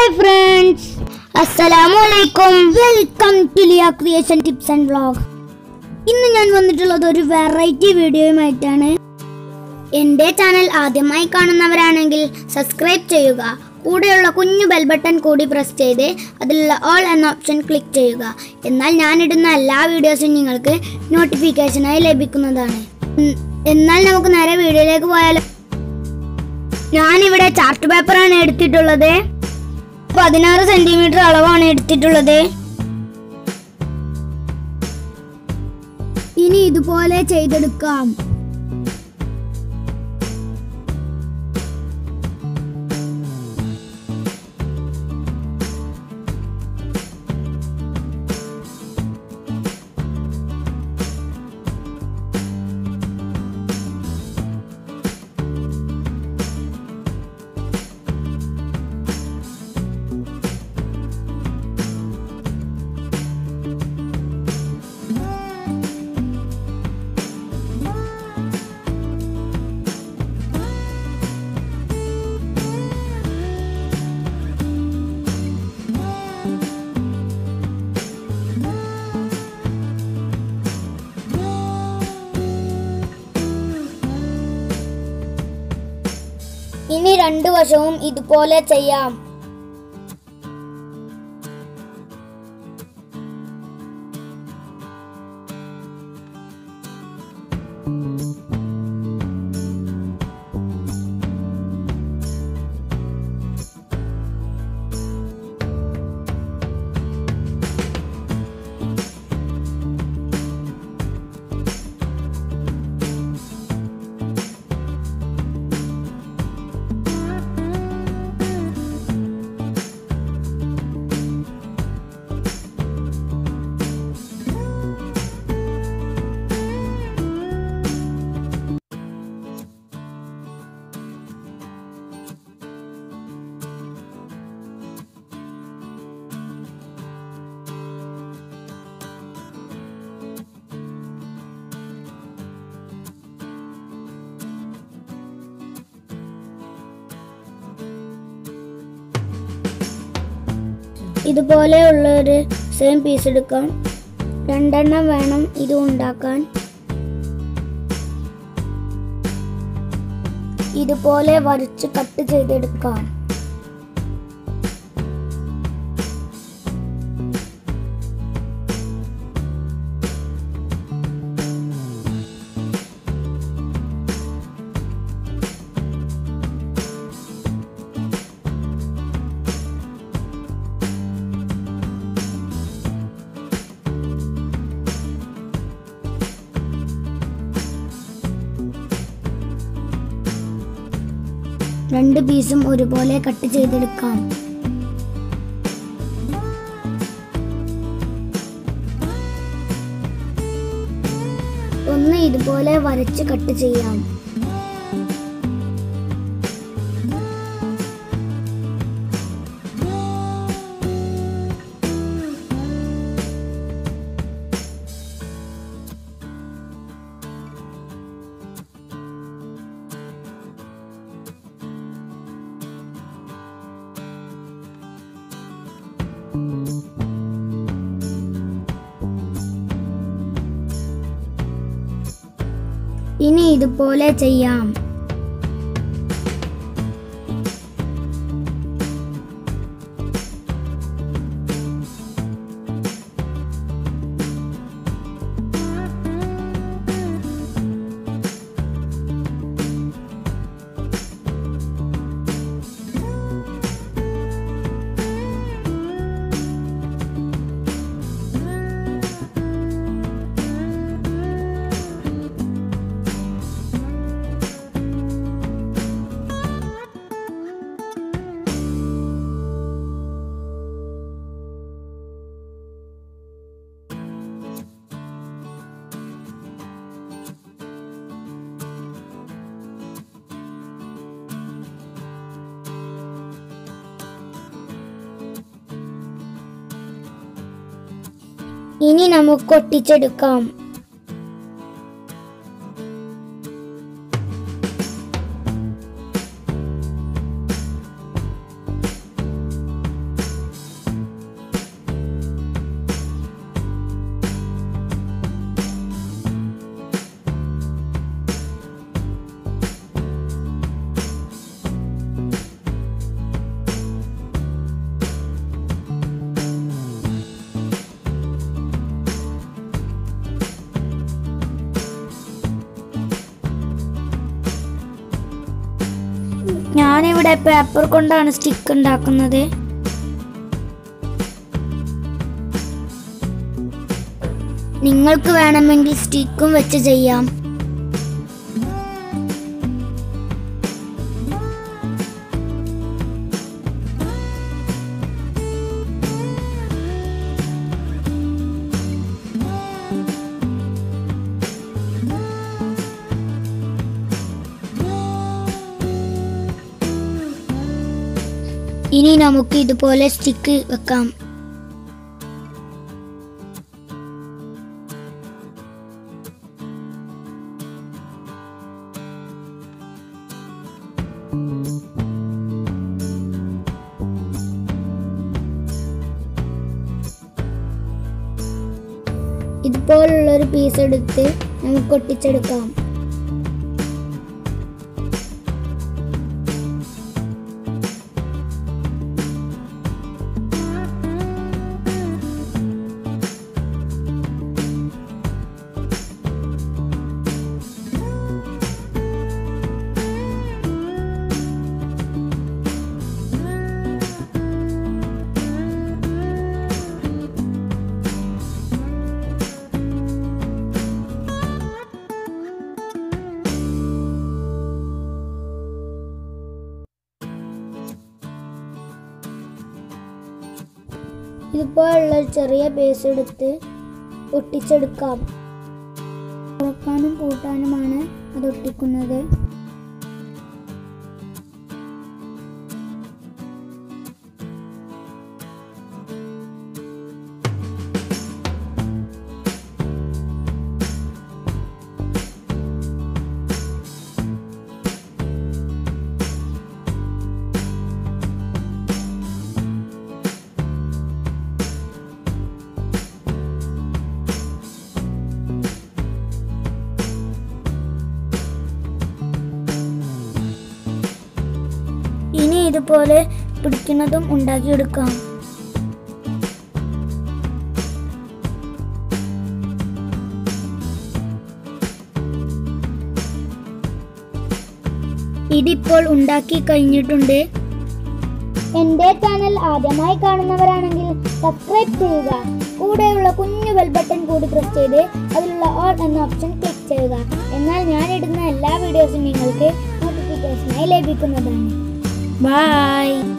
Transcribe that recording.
hi friends അസ്സലാമു അലൈക്കും welcome to Liya creation tips and vlog ഇന്ന് ഞാൻ വന്നിട്ടുള്ളത് ഒരു വെറൈറ്റി വീഡിയോയുമായിട്ടാണ് എൻ്റെ ചാനൽ ആദ്യമായി കാണുന്നവരാണെങ്കിൽ സബ്സ്ക്രൈബ് ചെയ്യുക കൂടെയുള്ള കുഞ്ഞു ബെൽ ബട്ടൺ കൂടി പ്രസ് ചെയ്ത് അതിലുള്ള ഓൾ എന്ന ഓപ്ഷൻ ക്ലിക്ക് ചെയ്യുക എന്നാൽ ഞാനിടുന്ന എല്ലാ വീഡിയോസും നിങ്ങൾക്ക് നോട്ടിഫിക്കേഷനായി ലഭിക്കുന്നതാണ് ഉം, എന്നാൽ നമുക്ക് നേരെ വീഡിയോയിലേക്ക് പോയാലോ ഞാനിവിടെ ചാർട്ട് പേപ്പറാണ് എടുത്തിട്ടുള്ളത് പതിനാറ് സെന്റിമീറ്റർ അളവാണ് എടുത്തിട്ടുള്ളത് ഇനി ഇതുപോലെ ചെയ്തെടുക്കാം ഇനി രണ്ടു വശവും ഇതുപോലെ ചെയ്യാം ഇതുപോലെയുള്ള ഒരു സെയിം പീസ് എടുക്കാം രണ്ടെണ്ണം വേണം ഇത് ഉണ്ടാക്കാൻ ഇതുപോലെ വരച്ച് കട്ട് ചെയ്തെടുക്കാം രണ്ട് പീസും ഒരുപോലെ കട്ട് ചെയ്തെടുക്കാം ഒന്ന് ഇതുപോലെ വരച്ച് കട്ട് ചെയ്യാം ഇനി ഇതുപോലെ ചെയ്യാം ഇനി നമുക്ക് ഒട്ടിച്ചെടുക്കാം ഞാനിവിടെ പേപ്പർ കൊണ്ടാണ് സ്റ്റിക്ക് ഉണ്ടാക്കുന്നത് നിങ്ങൾക്ക് വേണമെങ്കിൽ സ്റ്റിക്കും വെച്ച് ചെയ്യാം ഇനി നമുക്ക് ഇതുപോലെ സ്റ്റിക്ക് വെക്കാം ഇതുപോലുള്ള ഒരു പീസ് എടുത്ത് നമുക്ക് ഒട്ടിച്ചെടുക്കാം ഇതുപോലുള്ള ഒരു ചെറിയ ബേസ് എടുത്ത് ഒട്ടിച്ചെടുക്കാം തുറക്കാനും പൂട്ടാനുമാണ് അത് ഒട്ടിക്കുന്നത് ഇനി ഇതുപോലെ പിടിക്കുന്നതും ഉണ്ടാക്കിയെടുക്കാം ഇതിപ്പോൾ ഉണ്ടാക്കി കഴിഞ്ഞിട്ടുണ്ട് എന്റെ ചാനൽ ആദ്യമായി കാണുന്നവരാണെങ്കിൽ സബ്സ്ക്രൈബ് ചെയ്യുക കൂടെയുള്ള കുഞ്ഞു ബെൽ ബട്ടൺ കൂടി പ്രസ് ചെയ്ത് അതിലുള്ള ഓൾ എന്ന ഓപ്ഷൻ ക്ലിക്ക് ചെയ്യുക എന്നാൽ ഞാൻ ഇടുന്ന എല്ലാ വീഡിയോസും നിങ്ങൾക്ക് നോട്ടിഫിക്കേഷനായി ലഭിക്കുന്നതാണ് ബൈ